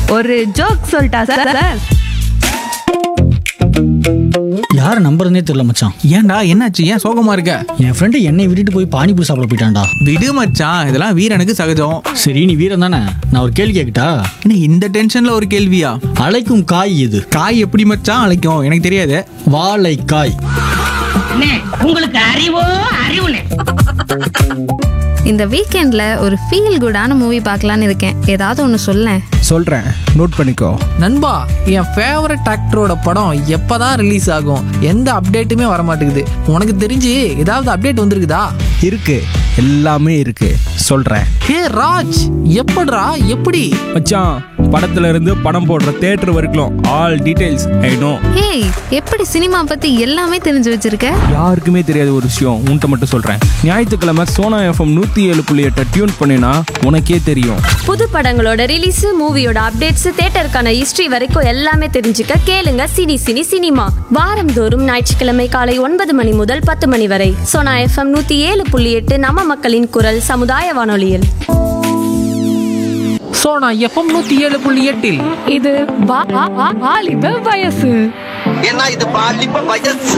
ஒரு ஜோக் சொல்லிட்டா sir sir யாரை நம்புறதுனே தெரியல மச்சான் ஏன்டா என்னாச்சு ஏன் சோகமா இருக்க என் ஃப்ரெண்டு என்னை விட்டுட்டு போய் பானிபூரி சாப்பிட போயிட்டான்டா விடு மச்சான் இதெல்லாம் வீரனுக்கு சகஜம் சரி நீ வீரன் தானே நான் ஒரு கேள்வி கேட்கட்டா என்ன இந்த டென்ஷன்ல ஒரு கேள்வியா அழைக்கும் காய் இது காய் எப்படி மச்சான் அழைக்கும் எனக்கு தெரியாது வாழைக்காய் அண்ணே, உங்களுக்கு அறிவோ அறிவுனே இந்த வீக்கெண்ட்ல ஒரு ஃபீல் குடான மூவி பார்க்கலான்னு இருக்கேன் ஏதாவது ஒன்று சொல்லேன் சொல்கிறேன் நோட் பண்ணிக்கோ நண்பா என் ஃபேவரட் ஆக்டரோட படம் எப்பதான் ரிலீஸ் ஆகும் எந்த அப்டேட்டுமே வர மாட்டேங்குது உனக்கு தெரிஞ்சு ஏதாவது அப்டேட் வந்திருக்குதா இருக்கு எல்லாமே இருக்கு சொல்கிறேன் ஹே ராஜ் எப்படிடா எப்படி மச்சான் படத்துல இருந்து படம் போடுற தேட்டர் வரைக்கும் all details I know hey எப்படி சினிமா பத்தி எல்லாமே தெரிஞ்சு வச்சிருக்க யாருக்குமே தெரியாத ஒரு விஷயம் உன்கிட்ட மட்டும் சொல்றேன் ஞாயிற்றுக்கிழமை சோனா எஃப்எம் நூத்தி ஏழு புள்ளி எட்டை டியூன் பண்ணினா உனக்கே தெரியும் புது படங்களோட ரிலீஸ் மூவியோட அப்டேட்ஸ் தேட்டருக்கான ஹிஸ்டரி வரைக்கும் எல்லாமே தெரிஞ்சுக்க கேளுங்க சினி சினி சினிமா வாரந்தோறும் ஞாயிற்றுக்கிழமை காலை ஒன்பது மணி முதல் பத்து மணி வரை சோனா எஃப்எம் நூத்தி ஏழு புள்ளி எட்டு நம்ம மக்களின் குரல் சமுதாய வானொலியில் சோனா எஃப்எம் நூத்தி ஏழு புள்ளி எட்டில் இது வா- வா- வா- வாலிப வயசு ஏன்னா இது பாலிப்ப வயசு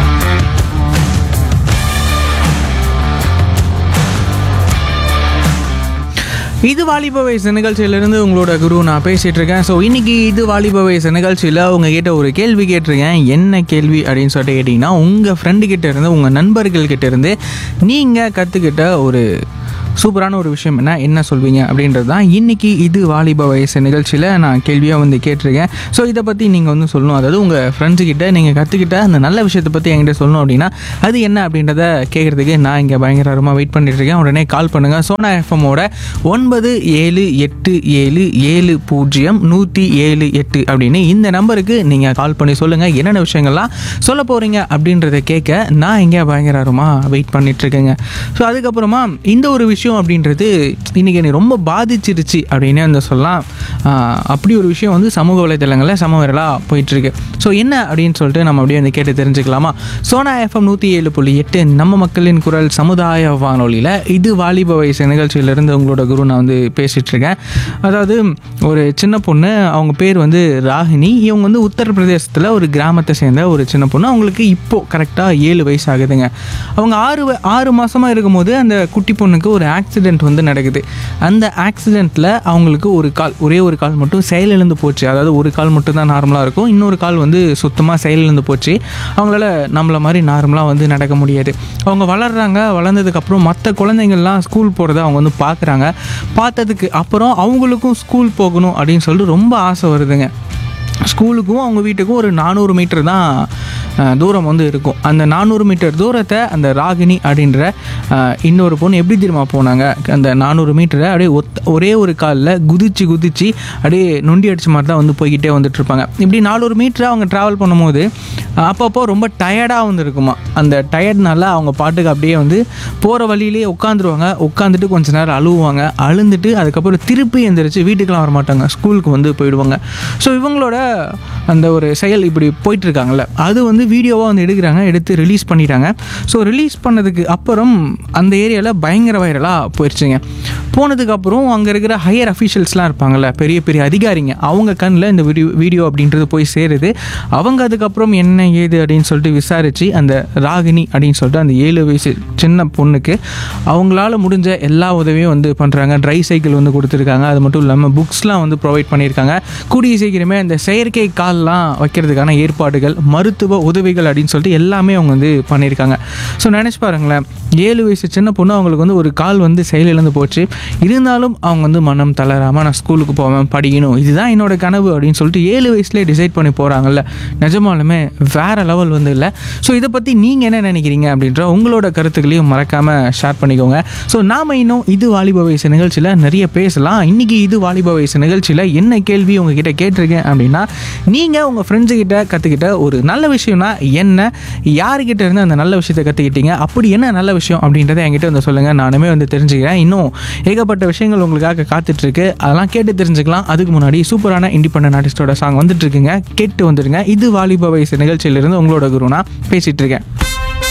இது வாலிப வயசு நிகழ்ச்சியிலிருந்து உங்களோட குரு நான் பேசிட்டு இருக்கேன் ஸோ இன்னைக்கு இது வாலிப வயசு நிகழ்ச்சியில் உங்ககிட்ட ஒரு கேள்வி கேட்டிருக்கேன் என்ன கேள்வி அப்படின்னு சொல்லிட்டு கேட்டிங்கன்னா உங்கள் ஃப்ரெண்டு கிட்ட இருந்து உங்கள் நண்பர்கள் கிட்ட இருந்து நீங்கள் கற்றுக்கிட்ட ஒரு சூப்பரான ஒரு விஷயம் என்ன என்ன சொல்வீங்க அப்படின்றது தான் இன்னைக்கு இது வாலிப வயசு நிகழ்ச்சியில் நான் கேள்வியாக வந்து கேட்டிருக்கேன் ஸோ இதை பற்றி நீங்கள் வந்து சொல்லணும் அதாவது உங்கள் ஃப்ரெண்ட்ஸு கிட்ட நீங்கள் கற்றுக்கிட்ட அந்த நல்ல விஷயத்தை பற்றி என்கிட்ட சொல்லணும் அப்படின்னா அது என்ன அப்படின்றத கேட்குறதுக்கு நான் இங்கே பயங்கரமாக வெயிட் பண்ணிட்டு இருக்கேன் உடனே கால் பண்ணுங்கள் சோனா எஃப்எம்மோட ஒன்பது ஏழு எட்டு ஏழு ஏழு பூஜ்ஜியம் நூற்றி ஏழு எட்டு அப்படின்னு இந்த நம்பருக்கு நீங்கள் கால் பண்ணி சொல்லுங்கள் என்னென்ன விஷயங்கள்லாம் சொல்ல போகிறீங்க அப்படின்றத கேட்க நான் இங்கே பயங்கரமாக வெயிட் பண்ணிட்டு இருக்கேங்க ஸோ அதுக்கப்புறமா இந்த ஒரு விஷயம் அப்படின்றது இன்றைக்கி என்னை ரொம்ப பாதிச்சிருச்சு அப்படின்னு வந்து சொல்லலாம் ஆஹ் அப்படி ஒரு விஷயம் வந்து சமூக வலைதளங்களில் சமவரலாக போயிட்டுருக்கு ஸோ என்ன அப்படின்னு சொல்லிட்டு நம்ம அப்படியே வந்து கேட்டு தெரிஞ்சுக்கலாமா சோனா எஃப்எம் நூற்றி ஏழு புள்ளி எட்டு நம்ம மக்களின் குரல் சமுதாய வானொலியில் இது வாலிப வயசு நிகழ்ச்சியிலேருந்து உங்களோட குரு நான் வந்து பேசிகிட்டு இருக்கேன் அதாவது ஒரு சின்ன பொண்ணு அவங்க பேர் வந்து ராகினி இவங்க வந்து உத்தரப்பிரதேசத்தில் ஒரு கிராமத்தை சேர்ந்த ஒரு சின்ன பொண்ணு அவங்களுக்கு இப்போது கரெக்டாக ஏழு வயசு ஆகுதுங்க அவங்க ஆறு வ- ஆறு மாதமாக இருக்கும்போது அந்த குட்டி பொண்ணுக்கு ஒரு ஆக்சிடெண்ட் வந்து நடக்குது அந்த ஆக்சிடெண்ட்டில் அவங்களுக்கு ஒரு கால் ஒரே ஒரு கால் மட்டும் செயலிழந்து போச்சு அதாவது ஒரு கால் மட்டும் தான் நார்மலாக இருக்கும் இன்னொரு கால் வந்து சுத்தமாக செயலிழந்து போச்சு அவங்களால நம்மள மாதிரி நார்மலாக வந்து நடக்க முடியாது அவங்க வளர்றாங்க வளர்ந்ததுக்கப்புறம் மற்ற குழந்தைங்கள்லாம் ஸ்கூல் போகிறத அவங்க வந்து பார்க்குறாங்க பார்த்ததுக்கு அப்புறம் அவங்களுக்கும் ஸ்கூல் போகணும் அப்படின்னு சொல்லிட்டு ரொம்ப ஆசை வருதுங்க ஸ்கூலுக்கும் அவங்க வீட்டுக்கும் ஒரு நானூறு மீட்டர் தான் அஹ், தூரம் வந்து இருக்கும் அந்த நானூறு மீட்டர் தூரத்தை அந்த ராகினி அப்படின்ற அஹ், இன்னொரு பொண்ணு எப்படி தெரியுமா போனாங்க அந்த நானூறு மீட்டரை அப்படியே ஒத்த ஒரே ஒரு காலில் குதிச்சு குதிச்சு அப்படியே நொண்டி அடிச்ச மாதிரி தான் வந்து போய்கிட்டே வந்துட்டு இருப்பாங்க இப்படி நானூறு மீட்டரை அவங்க ட்ராவல் பண்ணும்போது அஹ், அப்பப்போ ரொம்ப டயர்டாக வந்து இருக்குமா அந்த டயர்ட்னால அவங்க பாட்டுக்கு அப்படியே வந்து போகிற வழியிலே உட்காந்துருவாங்க உட்காந்துட்டு கொஞ்ச நேரம் அழுவாங்க அழுந்துட்டு அதுக்கப்புறம் திருப்பி எந்திரிச்சு வீட்டுக்கெலாம் வர மாட்டாங்க ஸ்கூலுக்கு வந்து போயிடுவாங்க ஸோ இவங்களோட அந்த ஒரு செயல் இப்படி போயிட்டு இருக்காங்கல்ல அது வந்து வீடியோவாக வந்து எடுக்கிறாங்க எடுத்து ரிலீஸ் பண்ணிட்டாங்க ஸோ ரிலீஸ் பண்ணதுக்கு அப்புறம் அந்த ஏரியாவில் பயங்கர வைரலாக போயிடுச்சுங்க போனதுக்கப்புறம் அங்கே இருக்கிற ஹையர் அஃபீஷியல்ஸ்லாம் இருப்பாங்கல்ல பெரிய பெரிய அதிகாரிங்க அவங்க கண்ணில் இந்த வீடியோ வீடியோ அப்படின்றது போய் சேருது அவங்க அதுக்கப்புறம் என்ன ஏது அப்படின்னு சொல்லிட்டு விசாரித்து அந்த ராகினி அப்படின்னு சொல்லிட்டு அந்த ஏழு வயசு சின்ன பொண்ணுக்கு அவங்களால முடிஞ்ச எல்லா உதவியும் வந்து பண்ணுறாங்க ட்ரை சைக்கிள் வந்து கொடுத்துருக்காங்க அது மட்டும் இல்லாமல் புக்ஸ்லாம் வந்து ப்ரொவைட் பண்ணியிருக்காங்க கூடிய சீக்கிரமே அந்த செயற்கை கால்லாம் வைக்கிறதுக்கான ஏற்பாடுகள் மருத்துவ உதவிகள் அப்படின்னு சொல்லிட்டு எல்லாமே அவங்க வந்து பண்ணியிருக்காங்க ஸோ நினச்சி பாருங்களேன் ஏழு வயசு சின்ன பொண்ணு அவங்களுக்கு வந்து ஒரு கால் வந்து செயலிழந்து போச்சு இருந்தாலும் அவங்க வந்து மனம் தளராமல் நான் ஸ்கூலுக்கு போவேன் படிக்கணும் இதுதான் என்னோட கனவு அப்படின்னு சொல்லிட்டு ஏழு வயசுலேயே டிசைட் பண்ணி போகிறாங்கல்ல நிஜமாலுமே வேற லெவல் வந்து இல்லை ஸோ இதை பற்றி நீங்கள் என்ன நினைக்கிறீங்க அப்படின்ற உங்களோட கருத்துக்களையும் மறக்காமல் ஷேர் பண்ணிக்கோங்க ஸோ நாம இன்னும் இது வாலிப வயசு நிகழ்ச்சியில் நிறைய பேசலாம் இன்னைக்கு இது வாலிப வயசு நிகழ்ச்சியில் என்ன கேள்வி உங்ககிட்ட கேட்டிருக்கேன் அப்படின்னா நீங்கள் உங்கள் ஃப்ரெண்ட்ஸு கிட்ட கற்றுக்கிட்ட ஒரு நல்ல விஷயம்னா என்ன யாருக்கிட்ட இருந்து அந்த நல்ல விஷயத்தை கற்றுக்கிட்டீங்க அப்படி என்ன நல்ல விஷயம் அப்படின்றத என்கிட்ட வந்து சொல்லுங்கள் நானுமே வந்து தெரிஞ்சுக்கிறேன் இன்னும் ஏகப்பட்ட விஷயங்கள் உங்களுக்காக காத்துட்ருக்கு அதெல்லாம் கேட்டு தெரிஞ்சுக்கலாம் அதுக்கு முன்னாடி சூப்பரான இண்டிபெண்டன்ட் ஆர்டிஸ்டோட சாங் வந்துட்டு இருக்குங்க கேட்டு வந்துடுங்க இது வாலிப வயசு நிகழ்ச்சியிலிருந்து உங்களோட குருனா பேசிகிட்டு இருக்கேன்